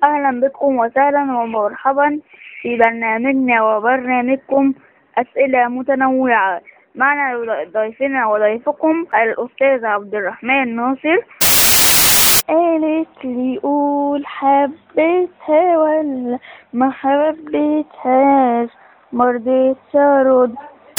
أهلا بكم وسهلا ومرحبا في برنامجنا وبرنامجكم أسئلة متنوعة معنا ضيفنا وضيفكم الأستاذ عبد الرحمن ناصر قالت لي قول حبيتها ولا ما حبيتهاش مرضيتش أرد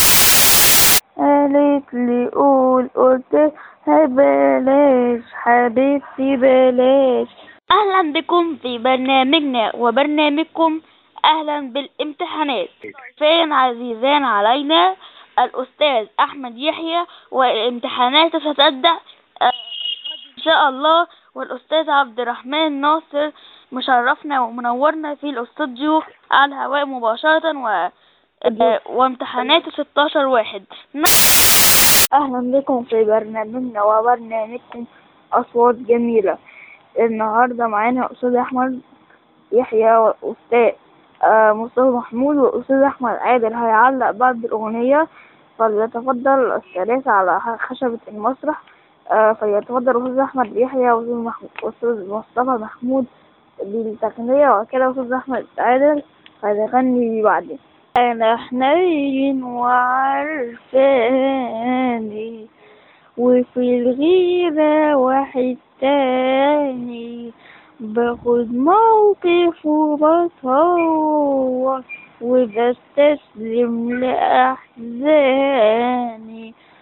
قالت لي قول قلتلها بلاش حبيبتي بلاش أهلا بكم في برنامجنا وبرنامجكم أهلا بالامتحانات فين عزيزان علينا الأستاذ أحمد يحيى والامتحانات ستبدأ آه، إن شاء الله والأستاذ عبد الرحمن ناصر مشرفنا ومنورنا في الاستوديو على الهواء مباشرة و... آه، وامتحانات 16 واحد أهلا بكم في برنامجنا وبرنامجكم أصوات جميلة النهاردة معانا أستاذ أحمد يحيى وأستاذ آه، مصطفى محمود والأستاذ أحمد عادل هيعلق بعد الأغنية فليتفضل الثلاثة على خشبة المسرح آه، فليتفضل أستاذ أحمد يحيى وأستاذ محمود وأستاذ مصطفى محمود بالتقنية وكده أستاذ أحمد عادل هيغني بعدين أنا حنين وعرفاني وفي الغيرة واحد تاني باخد موقف وبطور وبستسلم لأحزاني